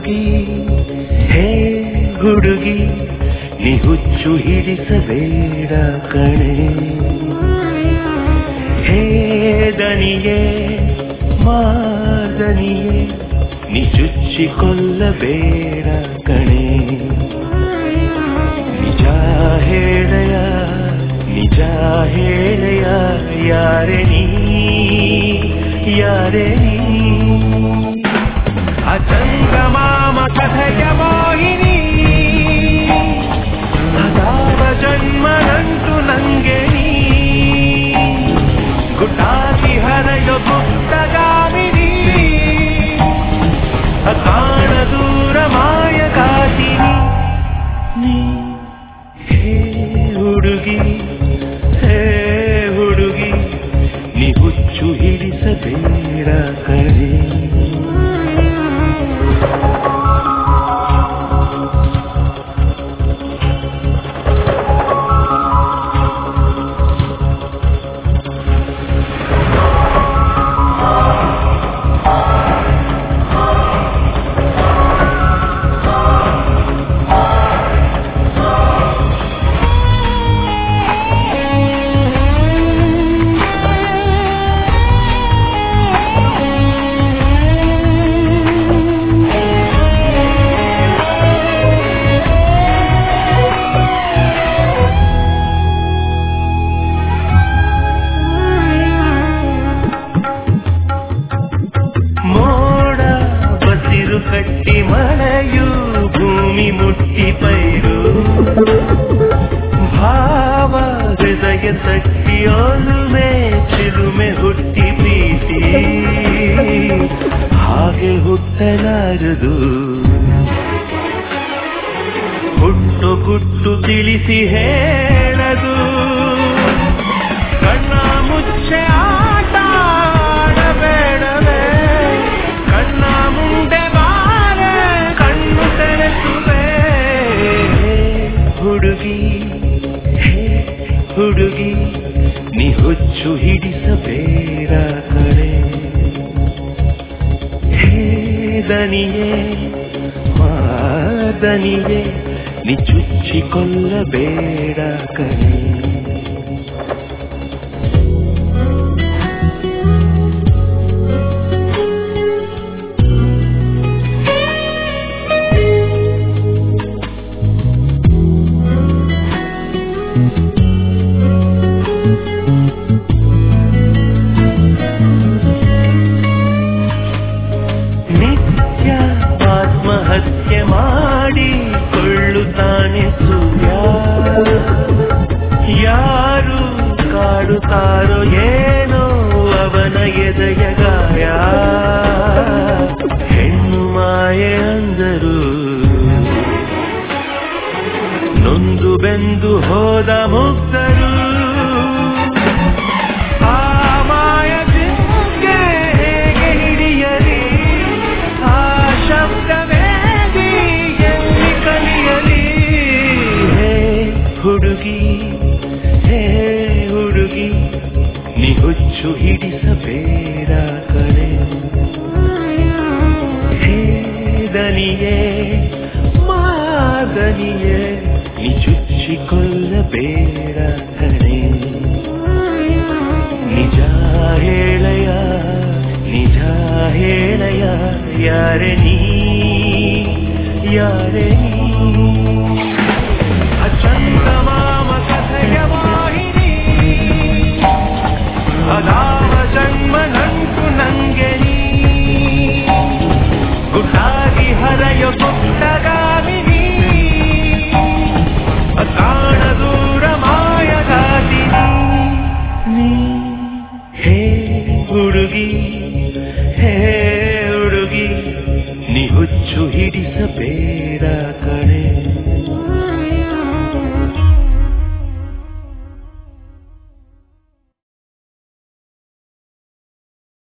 ಹುಡುಗಿ ಹೇ ಹುಡುಗಿ ನೀ ಹುಚ್ಚು ಹಿಡಿಸಬೇಡ ಕಣೆ ಹೇ ದನಿಯೇ ಮಾದನಿಯೇ ನೀ ಚುಚ್ಚಿಕೊಳ್ಳಬೇಡ ಕಣೆ ನಿಜ ಹೇಳಯ ನಿಜ ಹೇಳಯ ಯಾರೆ ನೀ ಯಾರೆ ನೀ ಅಚಂಗಮಾಮ ಕಥೆಯ ಮೋಹಿನಿ ಅದಾವ ಜನ್ಮ ನಂಟು ನಂಗೆ ನೀ ಗುಟ್ಟಾಗಿ ಹರೆಯೋ ಗುಪ್ತಗಾಮಿನಿ ಕಾಣ ದೂರ ಮಾಯ ಕಾತಿನಿ ನೀ ಹೇ ಹುಡುಗಿ ಹೇ ಹುಡುಗಿ ನೀ ಹುಚ್ಚು ಹಿಡಿಸಬೇಡ ಕಣೆ ಮೋಡ ಬಸಿರು ಕಟ್ಟಿ ಮಳೆಯು ಭೂಮಿ ಮುಟ್ಟಿ ಪೈರು ಭಾವ ಹೃದಯ ತಟ್ಟಿ ಒಲುಮೆ ಚಿಲುಮೆ ಹುಟ್ಟಿ ಪ್ರೀತಿ ಹಾಗೆ ಹುಟ್ಟಲಾರದು ಹುಟ್ಟು ಗುಟ್ಟು ತಿಳಿಸಿ ಹೇಳದು ಕಣ್ಣ ಮುಚ್ಚೆ ಆಟ ಆಡಬೇಡವೇ ಕಣ್ಣ ಮುಂದೆ ಬಾರೆ ಕಣ್ಣು ತೆರೆಸುವೆ ಹುಡುಗಿ ಹೇ ಹುಡುಗಿ ನೀ ಹುಚ್ಚು ಹಿಡಿಸಬೇಡ ಕಡೆ ಹೇ ದನಿಯೇ ಮಾದನಿಯೇ ನೀ ಚುಚ್ಚಿಕೊಳ್ಳಬೇಡ ಕಣೆ ನಿತ್ಯ ಆತ್ಮಹತ್ಯೆ ಮಾಡಿ ಕೊಳ್ಳುತ್ತಾನೆ ಸೂರ್ಯ ಯಾರು ಕಾಡುತ್ತಾರೋ ಏನೋ ಅವನ ಎದೆಯ ಗಾಯ ಹೆಣ್ಣು ಮಾಯೆ ಅಂದರು ನೊಂದು ಬೆಂದು ಹೋದ ಮುಕ್ತರು ಆ ಮಾಯಕ್ಕೆ ಹೇಗೆ ಹಿಡಿಯಲಿ ಆ ಶಬ್ದವೇದಿ ಎಲ್ಲಿ ಕಲಿಯಲಿ ಹೇ ಹುಡುಗಿ ಹೇ ಹುಡುಗಿ ನೀ ಹುಚ್ಚು ಹಿಡಿಸಬೇಡ ಕಡೆ ಹೇ ದನಿಯೇ ಮಾದನಿಯೇ ನೀ ಚುಚ್ಚಿಕೊಳ್ಳಬೇಡ ಕಣೆ ನಿಜ ಹೇಳಯ ನಿಜ ಹೇಳಯ ಯಾರೆ ನೀ ಯಾರೆ ನೀ ಅಚಂದಮಾಮ ಕಥೆಯ ವಾಹಿನಿ ಅದಾವ ಜನ್ಮ ನಂಟು ನಂಗೆ ನೀ ಗುಟ್ಟಾಗಿ ಹರೆಯೋ ಗುಪ್ತಗಾಮಿನಿ ಕಾಣ ದೂರ ಮಾಯಗಾತಿನಿ ನೀ ಹೇ ಹುಡುಗಿ ಹೇ ಹುಡುಗಿ ನೀ ಹುಚ್ಚು ಹಿಡಿಸಬೇಡ